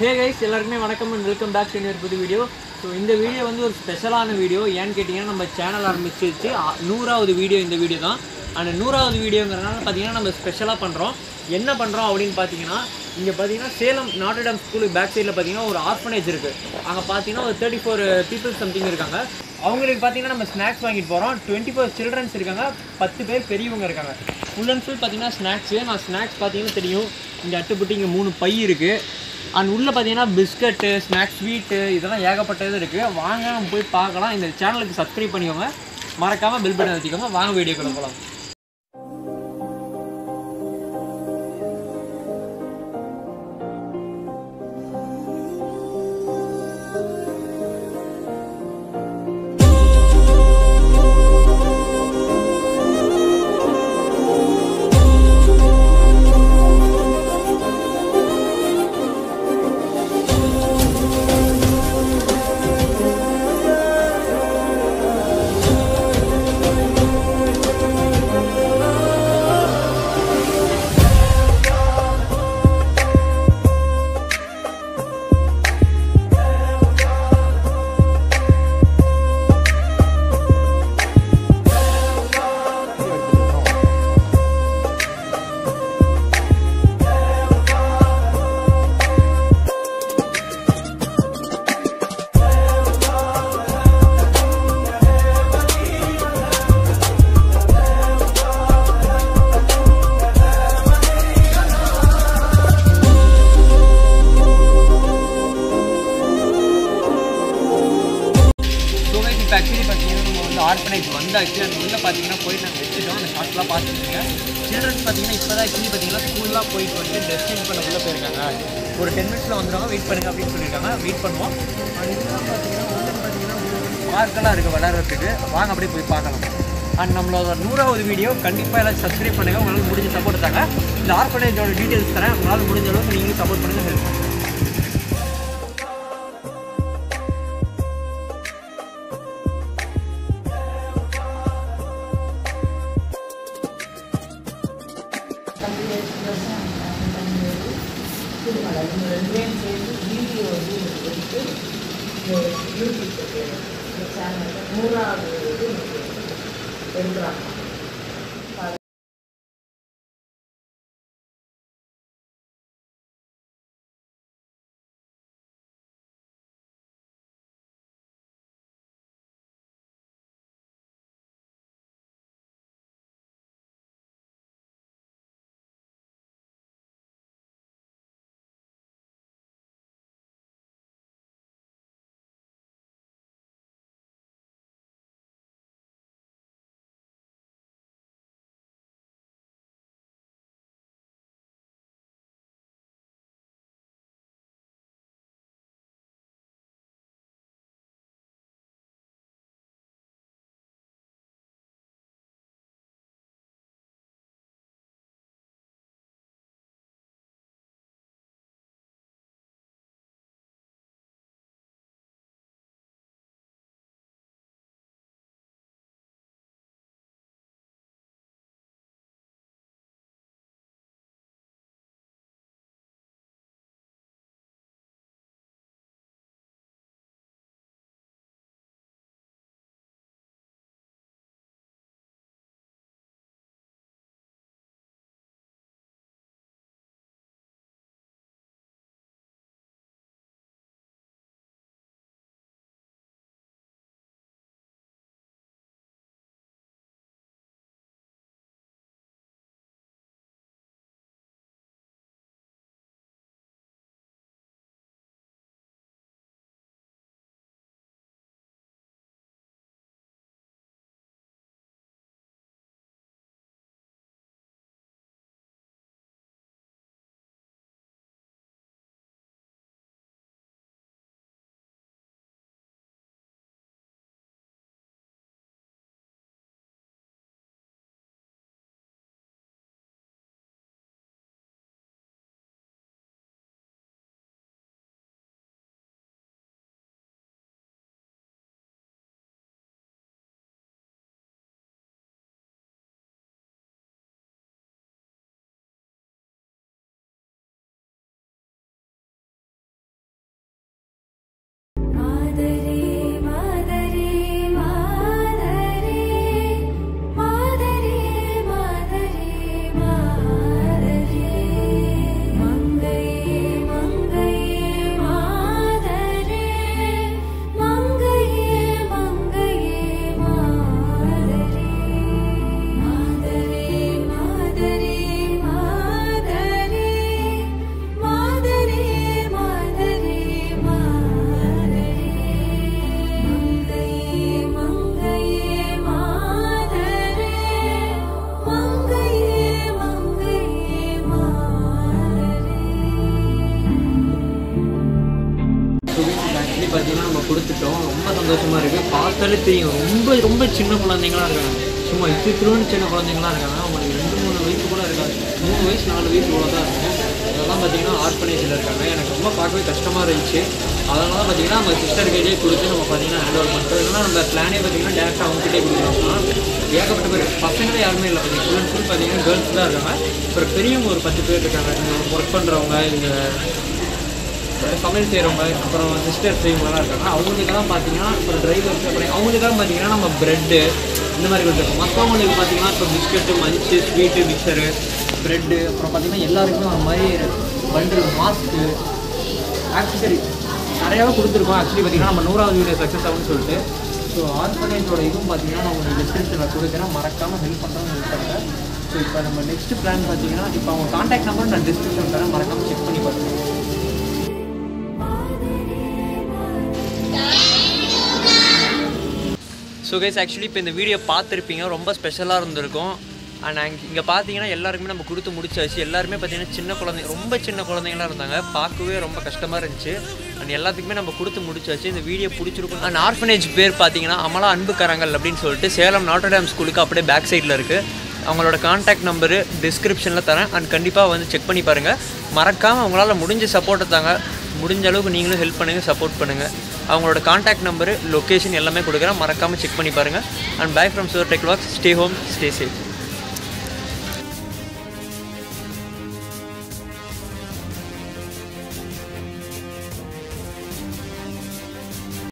hey guys எல்லாருக்குமே வணக்கம் and welcome back to ஒரு புது வீடியோ ஸோ இந்த வீடியோ வந்து ஒரு ஸ்பெஷலான வீடியோ ஏன்னு கேட்டிங்கன்னா நம்ம சேனல் ஆரம்பிச்சு வச்சு அ- நூறாவது வீடியோ இந்த வீடியோ தான் அந்த நூறாவது வீடியோங்கிறனால பார்த்தீங்கன்னா நம்ம ஸ்பெஷலாக பண்ணுறோம் என்ன பண்ணுறோம் அப்படின்னு பார்த்தீங்கன்னா இங்கே பார்த்தீங்கன்னா சேலம் நாட்டடம் ஸ்கூலுக்கு பேக் சைடில் பார்த்தீங்கன்னா ஒரு ஆர்ஃபனேஜ் இருக்குது அங்கே பார்த்தீங்கன்னா ஒரு தேர்ட்டி ஃபோர் பீப்புள் சம்திங் இருக்காங்க அவங்களுக்கு பார்த்தீங்கன்னா நம்ம ஸ்நாக்ஸ் வாங்கிட்டு போகிறோம் டுவெண்ட்டி ஃபோர் சில்ட்ரன்ஸ் இருக்காங்க பத்து பேர் பெரியவங்க இருக்காங்க ஃபுல் அண்ட் ஃபுல் பார்த்தீங்கன்னா ஸ்நாக்ஸு நான் ஸ்நாக்ஸ் பார்த்தீங்கன்னா தெரியும் இங்கே அட்டுப்பட்டு இங்கே மூணு பை இருக்குது அண்ட் உள்ளே பார்த்தீங்கன்னா பிஸ்கட்டு ஸ்நாக்ஸ் ஸ்வீட்டு இதெல்லாம் ஏகப்பட்டது இருக்குது வாங்க நம்ம போய் பார்க்கலாம் இந்த சேனலுக்கு சப்ஸ்கிரைப் பண்ணிக்கோங்க மறக்காமல் பில் பட்டன் வச்சுக்கோங்க வாங்க வீடியோக்குள்ள போகலாம் ஸோ கைஸ் இப்போ ஆக்சுவலி பார்த்தீங்கன்னா நம்ம வந்து ஆர்ஃபனேஜ் வந்தாச்சு அது உள்ளே பார்த்தீங்கன்னா போயிட்டு நாங்கள் வச்சுட்டோம் அந்த ஷார்ட்லாம் பார்த்துருக்கீங்க சில்ட்ரன்ஸ் பார்த்தீங்கன்னா இப்போ தான் ஆக்சுவலி பார்த்தீங்கன்னா ஸ்கூல்லாம் போயிட்டு வந்து ட்ரெஸ் சேஞ்ச் பண்ண உள்ளே போயிருக்காங்க ஒரு டென் மினிட்ஸில் வந்துடுவாங்க வெயிட் பண்ணுங்க அப்படின்னு சொல்லியிருக்காங்க வெயிட் பண்ணுவோம் அண்ட் இதெல்லாம் பார்த்தீங்கன்னா உள்ள பார்த்தீங்கன்னா பார்க்கெல்லாம் இருக்குது விளையாடுறதுக்கு வாங்க அப்படியே போய் பார்க்கலாம் அண்ட் நம்மளோட நூறாவது வீடியோ கண்டிப்பாக எல்லாம் சப்ஸ்கிரைப் பண்ணுங்கள் உங்களால் முடிஞ்ச சப்போர்ட் தாங்க இந்த ஆர்ஃபனேஜோட டீட்டெயில்ஸ் தரேன் உங்களால் முடிஞ்ச அளவுக்கு நீங்களும் சப்போர்ட் பண்ணுங்கள் ஹெல்ப் பண்ணுங்கள் மூணாவது இது எடுக்கிறாங்க பார்த்தீங்கன்னா நம்ம கொடுத்துட்டோம் ரொம்ப சந்தோஷமாக இருக்குது பார்த்தாலே தெரியும் ரொம்ப ரொம்ப சின்ன குழந்தைங்களா இருக்காங்க சும்மா இது திருவண்ணு சின்ன குழந்தைங்களா இருக்காங்க அவங்களுக்கு ரெண்டு மூணு வயசு கூட இருக்காது மூணு வயசு நாலு வயசு இவ்வளோ தான் இருக்கும் அதெல்லாம் பார்த்தீங்கன்னா ஆர்ஃபனேஜில் இருக்காங்க எனக்கு ரொம்ப பார்க்கவே கஷ்டமாக இருந்துச்சு அதனால தான் பார்த்தீங்கன்னா நம்ம சிஸ்டர் கேஜே கொடுத்து நம்ம பார்த்தீங்கன்னா ஹேண்ட் ஓவர் பண்ணுறோம் இல்லைன்னா நம்ம பிளானே பார்த்தீங்கன்னா டேரெக்டாக அவங்ககிட்டே கொடுக்குறோம்னா ஏகப்பட்ட பேர் பசங்களே யாருமே இல்லை பார்த்தீங்கன்னா ஃபுல் அண்ட் ஃபுல் பார்த்தீங்கன்னா கேர்ள்ஸ் தான் இருக்காங்க அப்புறம் பெரியவங்க ஒரு பத்து பேர் இருக்காங்க ஒர்க் பண்ணுறவங்க இங்கே சமையல் செய்கிறவங்க அப்புறம் சிஸ்டர்ஸ் இவங்கலாம் இருக்காங்க அவங்களுக்கெல்லாம் பார்த்தீங்கன்னா அப்புறம் டிரைவர்ஸ் அப்புறம் அவங்களுக்கெல்லாம் பார்த்தீங்கன்னா நம்ம ப்ரெட்டு இந்த மாதிரி கொடுத்துருக்கோம் மற்றவங்களுக்கு பார்த்தீங்கன்னா இப்போ பிஸ்கட்டு மஞ்சு ஸ்வீட்டு மிக்சரு ப்ரெட்டு அப்புறம் பார்த்தீங்கன்னா எல்லாருக்குமே ஒரு மாதிரி பண்டில் மாஸ்க்கு ஆக்சசரி நிறையாவே கொடுத்துருக்கோம் ஆக்சுவலி பார்த்தீங்கன்னா நம்ம நூறாவது வீடியோ சக்ஸஸ் ஆகும்னு சொல்லிட்டு ஸோ ஆர்ஃபனேஜோட இதுவும் பார்த்தீங்கன்னா நான் உங்களுக்கு டிஸ்கிரிப்ஷனில் கொடுக்குறேன் மறக்காமல் ஹெல்ப் பண்ணுறேன் ஹெல்ப் பண்ணுறேன் ஸோ இப்போ நம்ம நெக்ஸ்ட் பிளான் பார்த்தீங்கன்னா இப்போ அவங்க காண்டாக்ட் நம்பர் நான் டிஸ்கிரிப்ஷன் தரேன் மறக்காமல் செக் பண்ணி பாருங்கள் ஸோ கைஸ் ஆக்சுவலி இப்போ இந்த வீடியோ பார்த்துருப்பீங்க ரொம்ப ஸ்பெஷலாக இருந்திருக்கும் அண்ட் அங்கே இங்கே பார்த்தீங்கன்னா எல்லாருக்குமே நம்ம கொடுத்து முடிச்சாச்சு எல்லாருமே பார்த்தீங்கன்னா சின்ன குழந்தைங்க ரொம்ப சின்ன குழந்தைங்களா இருந்தாங்க பார்க்கவே ரொம்ப கஷ்டமாக இருந்துச்சு அண்ட் எல்லாத்துக்குமே நம்ம கொடுத்து முடிச்சாச்சு இந்த வீடியோ பிடிச்சிருக்கும் அண்ட் ஆர்ஃபனேஜ் பேர் பார்த்தீங்கன்னா அமலா அன்பு கரங்கள் அப்படின்னு சொல்லிட்டு சேலம் நாட்டர்டாம் ஸ்கூலுக்கு அப்படியே பேக் சைடில் இருக்குது அவங்களோட காண்டாக்ட் நம்பரு டிஸ்கிரிப்ஷனில் தரேன் அண்ட் கண்டிப்பாக வந்து செக் பண்ணி பாருங்கள் மறக்காமல் அவங்களால முடிஞ்ச சப்போர்ட்டை தாங்க முடிஞ்ச அளவுக்கு நீங்களும் ஹெல்ப் பண்ணுங்கள் சப்போர்ட் பண்ணுங்கள் அவங்களோட காண்டாக்ட் நம்பரு லொக்கேஷன் எல்லாமே கொடுக்குறேன் மறக்காமல் செக் பண்ணி பாருங்கள் அண்ட் பை ஃப்ரம் சுவர் டெக் வாக்ஸ் ஸ்டே ஹோம் ஸ்டே சேஃப்